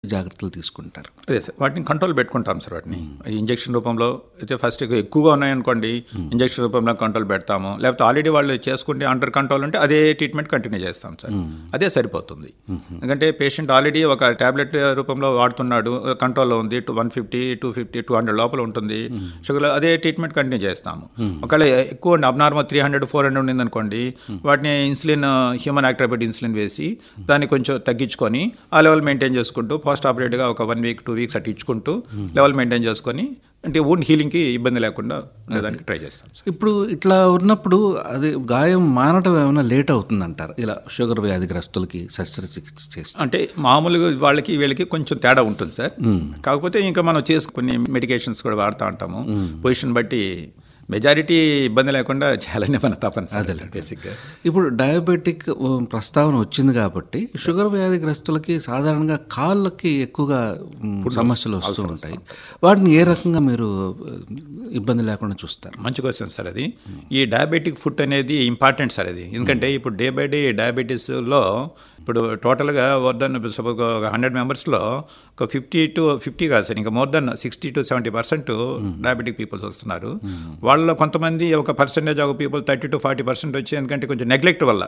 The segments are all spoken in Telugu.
జాగ్రత్తలు తీసుకుంటారు అదే సార్ వాటిని కంట్రోల్ పెట్టుకుంటాం సార్ వాటిని ఈ ఇంజెక్షన్ రూపంలో అయితే ఫస్ట్ ఎక్కువగా ఉన్నాయనుకోండి ఇంజెక్షన్ రూపంలో కంట్రోల్ పెడతాము లేకపోతే ఆల్రెడీ వాళ్ళు చేసుకుంటే అండర్ కంట్రోల్ ఉంటే అదే ట్రీట్మెంట్ కంటిన్యూ చేస్తాం సార్ అదే సరిపోతుంది ఎందుకంటే పేషెంట్ ఆల్రెడీ ఒక టాబ్లెట్ రూపంలో వాడుతున్నాడు కంట్రోల్లో ఉంది two one fifty two fifty two hundred లోపల ఉంటుంది షుగర్ అదే ట్రీట్మెంట్ కంటిన్యూ చేస్తాము ఒకవేళ ఎక్కువ abnormal three hundred four hundred ఉండిందనుకోండి వాటిని ఇన్సులిన్ హ్యూమన్ యాక్టివేట్ ఇన్సులిన్ వేసి దాన్ని కొంచెం తగ్గించుకొని ఆ లెవెల్ మెయింటైన్ చేసుకుంటూ పోస్ట్ ఆపరేట్గా ఒక వన్ వీక్ టూ వీక్స్ అటు ఇచ్చుకుంటూ లెవెల్ మెయింటైన్ చేసుకొని అంటే వుండ్ హీలింగ్కి ఇబ్బంది లేకుండా ఉండేదానికి ట్రై చేస్తాం సార్ ఇప్పుడు ఇట్లా ఉన్నప్పుడు అది గాయం మానటం ఏమైనా లేట్ అవుతుందంటారు ఇలా షుగర్ వ్యాధిగ్రస్తులకి శస్త్రచికిత్స చేస్తే అంటే మామూలుగా వాళ్ళకి వీళ్ళకి కొంచెం తేడా ఉంటుంది సార్ కాకపోతే ఇంకా మనం చేసుకునే మెడికేషన్స్ కూడా వాడుతూ ఉంటాము పొజిషన్ బట్టి మెజారిటీ ఇబ్బంది లేకుండా చేయాలని మన తపన సార్ బేసిక్గా ఇప్పుడు డయాబెటిక్ ఉ, ప్రస్తావన వచ్చింది కాబట్టి షుగర్ వ్యాధిగ్రస్తులకి సాధారణంగా కాళ్ళకి ఎక్కువగా ఉమ్, సమస్యలు వస్తూ ఉంటాయి వాటిని ఏ రకంగా మీరు ఉ, ఇబ్బంది లేకుండా చూస్తారు మంచి క్వశ్చన్ సార్ అది ఈ డయాబెటిక్ ఫుడ్ అనేది ఇంపార్టెంట్ సార్ అది ఎందుకంటే ఇప్పుడు డే బై డే డయాబెటీస్లో ఇప్పుడు టోటల్గా మోర్ దెన్ సపోజ్ ఒక హండ్రెడ్ మెంబర్స్లో ఒక ఫిఫ్టీ టు ఫిఫ్టీ కాదు సార్ ఇంకా more than sixty to seventy percent diabetic peoples వస్తున్నారు వాళ్ళలో కొంతమంది ఒక percentage of people thirty to forty percent వచ్చి ఎందుకంటే కొంచెం నెగ్లెక్ట్ వల్ల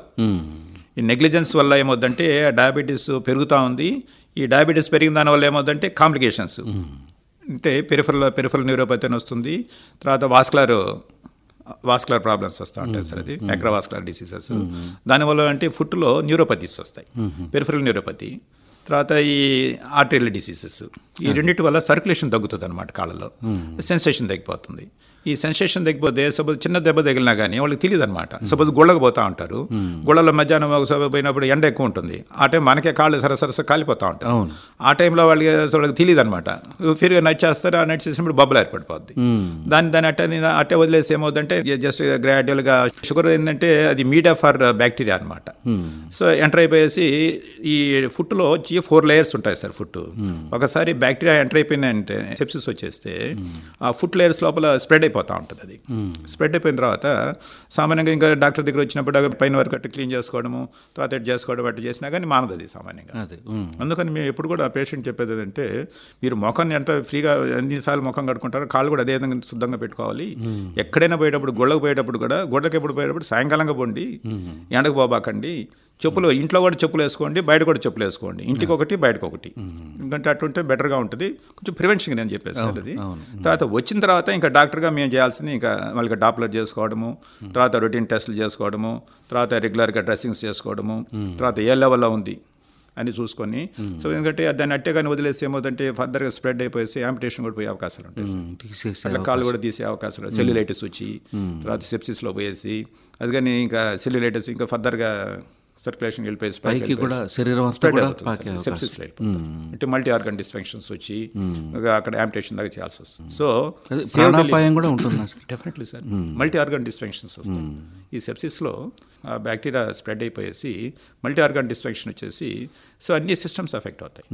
ఈ నెగ్లిజెన్స్ వల్ల ఏమవుద్దంటే డయాబెటీస్ పెరుగుతూ ఉంది ఈ డయాబెటీస్ పెరిగిన దాని వల్ల ఏమవుద్దంటే కాంప్లికేషన్స్ అంటే పెరిఫరల్ పెరిఫరల్ న్యూరోపతి అని వస్తుంది తర్వాత వాస్కులర్ వాస్కులర్ ప్రాబ్లమ్స్ వస్తూ ఉంటాయి సార్ అది మైక్రోవాస్కులర్ డిసీజెస్ దానివల్ల అంటే ఫుట్లో న్యూరోపతీస్ వస్తాయి పెరిఫరల్ న్యూరోపతి తర్వాత ఈ ఆర్టెరియల్ డిసీజెస్ ఈ రెండింటి వల్ల సర్క్యులేషన్ తగ్గుతుంది అనమాట కాళ్ళలో సెన్సేషన్ తగ్గిపోతుంది ఈ సెన్సేషన్ తగ్గిపోతే సపోజ్ చిన్న దెబ్బ తగిలినా కానీ వాళ్ళకి తెలియదు అనమాట సపోజ్ గుళ్ళకు పోతా ఉంటారు గుళ్ళలో మధ్యాహ్నం ఒకసారి పోయినప్పుడు ఎండ ఎక్కువ ఉంటుంది ఆ టైం మనకే కాళ్ళు సరసరస కాలిపోతూ ఉంటాయి ఆ టైంలో వాళ్ళకి వాళ్ళకి తెలియదు అనమాట ఫిరిగా నైట్ చేస్తారు ఆ నైట్ చేసినప్పుడు బబ్బులు ఏర్పడిపోద్ది దాన్ని దాని అట్టే అట్టే వదిలేసి ఏమవుతుందంటే జస్ట్ గ్రాడ్యువల్గా షుగర్ ఏంటంటే అది మీడియా ఫర్ బ్యాక్టీరియా అనమాట సో ఎంటర్ అయిపోయేసి ఈ ఫుడ్లో వచ్చి ఫోర్ లేయర్స్ ఉంటాయి సార్ ఫుడ్ ఒకసారి బ్యాక్టీరియా ఎంటర్ అయిపోయిందంటే సెప్సిస్ వచ్చేస్తే ఆ ఫుడ్ లేయర్స్ లోపల స్ప్రెడ్ అయిపోతూ ఉంటుంది అది స్ప్రెడ్ అయిపోయిన తర్వాత సామాన్యంగా ఇంకా డాక్టర్ దగ్గర వచ్చినప్పుడు ఆ పైన వరకు అట్టు క్లీన్ చేసుకోవడము తర్వాత ఎట్ చేసుకోవడం అట్టు చేసినా కానీ మానదు అది సామాన్యంగా అది ఉమ్. అందుకని మేము ఎప్పుడు కూడా పేషెంట్ చెప్పేది ఏంటంటే మీరు ముఖాన్ని ఎంత ఫ్రీగా ఎన్నిసార్లు ముఖం కడుకుంటారో కాళ్ళు కూడా అదే విధంగా శుద్ధంగా పెట్టుకోవాలి ఎక్కడైనా పోయేటప్పుడు గొళ్ళకు పోయేటప్పుడు కూడా గొడ్డకి ఎప్పుడు పోయేటప్పుడు సాయంకాలంగా పోండి ఎండకు పోబాకండి చెప్పులు ఇంట్లో కూడా చెప్పులు వేసుకోండి బయట కూడా చెప్పులు వేసుకోండి ఇంటికి ఒకటి బయటకు ఒకటి ఎందుకంటే అటుంటే బెటర్గా ఉంటుంది కొంచెం ప్రివెన్షన్ నేను చెప్పేసాను అది తర్వాత వచ్చిన తర్వాత ఇంకా డాక్టర్గా మేము చేయాల్సింది ఇంకా వాళ్ళకి డాప్లర్ చేసుకోవడము తర్వాత రొటీన్ టెస్టులు చేసుకోవడము తర్వాత రెగ్యులర్గా డ్రెస్సింగ్స్ చేసుకోవడము తర్వాత ఏ లెవెల్లో ఉంది అని చూసుకొని సో ఎందుకంటే దాన్ని అట్టే కానీ వదిలేసి ఏమవుతుందంటే ఫర్దర్గా స్ప్రెడ్ అయిపోయేసి యాంపిటేషన్ కూడా పోయే అవకాశాలు ఉంటాయి సార్. తీసేసి అట్లా కాళ్ళు కూడా తీసే అవకాశాలు సెల్యులైటిస్ వచ్చి తర్వాత సెప్సిస్లో పోయేసి అది కానీ ఇంకా సెల్యులైటిస్ ఇంకా ఫర్దర్గా సర్క్యులేషన్ వెళ్ళిపోయి spike పైకి వెళ్ళిపోయి కూడా శరీరం అంతా spread కూడా అవుతుంది పాకే సార్. అవకాశం. సెప్సిస్ వెళ్ళిపోతుంది అంటే మల్టీ ఆర్గన్ డిస్ఫంక్షన్స్ వచ్చి ఇంకా అక్కడ యాంపిటేషన్ దాకా చేయాల్సి వస్తుంది సో అది ప్రాణాపాయం కూడా ఉంటుందా sir definitely sir multi organ dysfunctions వస్తాయి ఈ సెప్సిస్లో ఆ బ్యాక్టీరియా స్ప్రెడ్ అయిపోయేసి మల్టీ ఆర్గన్ డిస్ఫంక్షన్ వచ్చేసి సో అన్ని సిస్టమ్స్ ఎఫెక్ట్ అవుతాయి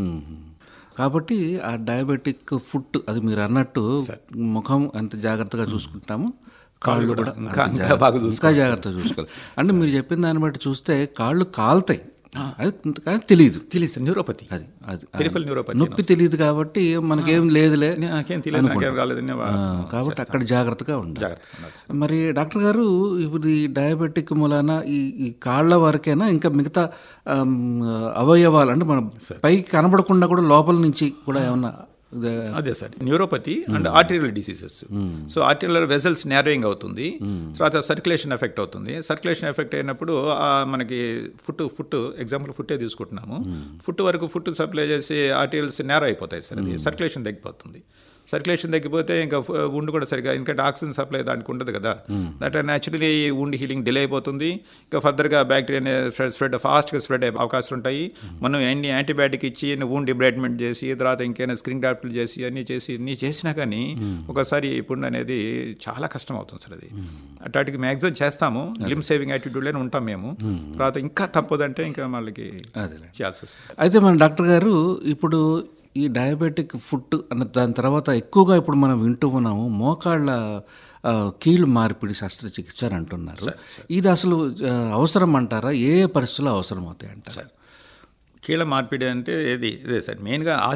కాబట్టి ఆ డయాబెటిక్ ఫుడ్ అది మీరు అన్నట్టు ముఖం ఎంత జాగ్రత్తగా చూసుకుంటాము కాళ్ళు కూడా ఇంకా- అంత ఇంకా జాగ్రత్త- బాగా ఇంకా జాగ్రత్తగా చూసుకోవాలి అంటే మీరు చెప్పిన దాన్ని బట్టి చూస్తే కాళ్ళు కాలుతాయి అది కానీ తెలియదు తెలియదు సార్ న్యూరోపతి అది అది పెరిఫల్ న్యూరోపతి నొప్పి తెలియదు కాబట్టి మనకేం లేదులే నాకేం తెలియదు నాకేం రాలేదని ఆ, కాబట్టి అక్కడ జాగ్రత్తగా ఉండాలి జాగ్రత్తగా ఉండాలి సార్. మరి డాక్టర్ గారు ఇప్పుడు ఈ డయాబెటిక్ మూలాన ఈ ఈ కాళ్ళ వరకేనా ఇంకా మిగతా ఆమ్, అవయవాలు అంటే మన పైకి కనబడకుండా కూడా లోపల నుంచి కూడా ఏమన్నా ఇదే- అదే sir neuropathy and arterial diseases so arterial vessels narrowing అవుతుంది తర్వాత సర్క్యులేషన్ ఎఫెక్ట్ అవుతుంది సర్క్యులేషన్ ఎఫెక్ట్ అయినప్పుడు ఆ మనకి ఫుట్ ఫుట్ ఎగ్జాంపుల్ ఫుట్టే తీసుకుంటున్నాము ఫుట్ వరకు ఫుట్ సప్లై చేసి ఆర్టీరియల్స్ నేరో అయిపోతాయి సార్ అది సర్క్యులేషన్ తగ్గిపోతుంది సర్క్యులేషన్ తగ్గిపోతే ఇంకా ఉండి కూడా సరిగా ఎందుకంటే ఆక్సిజన్ సప్లై దానికి ఉండదు కదా దట్ న్యాచురలీ ఉండి హీలింగ్ డిలే అయిపోతుంది ఇంకా ఫర్దర్గా బ్యాక్టీరియా స్ప్రెడ్ ఫాస్ట్గా స్ప్రెడ్ అయ్యే అవకాశాలు ఉంటాయి మనం ఎన్ని యాంటీబయాటిక్ ఇచ్చి వూండ్ డిబ్రైట్మెంట్ చేసి తర్వాత ఇంకైనా స్క్రీన్ డాక్టర్లు చేసి అన్నీ చేసి అన్నీ చేసినా కానీ ఒకసారి పుండు అనేది చాలా కష్టం అవుతుంది సార్ అది అట్లాంటికి మ్యాక్సిమం చేస్తాము లిమ్ సేవింగ్ యాటిట్యూడ్లోనే ఉంటాం మేము తర్వాత ఇంకా తప్పదంటే ఇంకా వాళ్ళకి అదేలే. చేయాల్సి వస్తుంది అయితే మన డాక్టర్ గారు ఇప్పుడు ఈ డయాబెటిక్ ఫుడ్ అన్న దాని తర్వాత ఎక్కువగా ఇప్పుడు మనం వింటూ ఉన్నాము మోకాళ్ళ ఆ, కీళ్ళు మార్పిడి శస్త్రచికిత్స అని అంటున్నారు ఇది అసలు ఆ, అవసరం అంటారా ఏ ఏ పరిస్థితుల్లో అవసరం అవుతాయి అంటారు కీళ్ళ మార్పిడి అంటే ఏది ఇదే సార్ మెయిన్గా